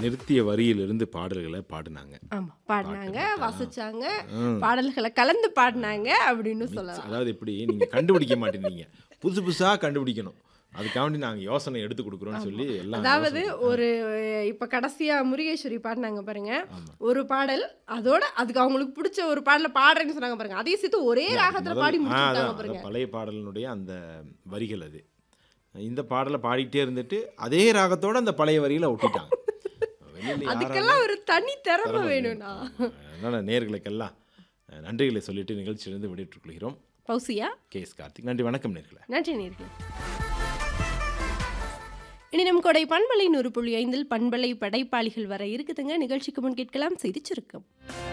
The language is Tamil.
நிறுத்திய வரியிலிருந்து பாடல்களை பாடினாங்க ஆமா பாடினாங்க வாசிச்சாங்க பாடல்களை கலந்து பாடினாங்க அப்படின்னு சொல்லலாம் அதாவது எப்படி நீங்க கண்டுபிடிக்க மாட்டேங்கிறீங்க புதுசு புதுசா கண்டுபிடிக்கணும் அதுக்காண்டி நாங்க யோசனை எடுத்து கொடுக்குறோம்னு சொல்லி எல்லாம் அதாவது ஒரு இப்ப கடைசியா முருகேஸ்வரி பாடினாங்க பாருங்க ஒரு பாடல் அதோட அதுக்கு அவங்களுக்கு பிடிச்ச ஒரு பாடல பாடுறேன்னு சொன்னாங்க பாருங்க அதையும் சேர்த்து ஒரே ராகத்துல முதல்- பாடி ஆ, முடிச்சுட்டாங்க அதான், பாருங்க அதான் பழைய பாடலினுடைய அந்த வரிகள் அது இந்த பாடலை பாடிக்கிட்டே இருந்துட்டு அதே ராகத்தோட அந்த பழைய வரியில ஒட்டிட்டாங்க வெளியில யாரால- அதுக்கெல்லாம் ஒரு தனி திறமை திறமை வேணும்னா அதனால நேர்களுக்கெல்லாம் அஹ், நன்றிகளை சொல்லிட்டு நிகழ்ச்சியிலிருந்து விடைபெற்றுக் கொள்கிறோம் பௌசியா கே எஸ் கார்த்திக் நன்றி வணக்கம் நேர்களே நன்றி நேர்களே இனி நம் கொடை பண்பலை நூறு புள்ளி ஐந்தில் பண்பலை படைப்பாளிகள் வர இருக்குதுங்க நிகழ்ச்சிக்கு முன் கேட்கலாம் செய்தி சுருக்கம்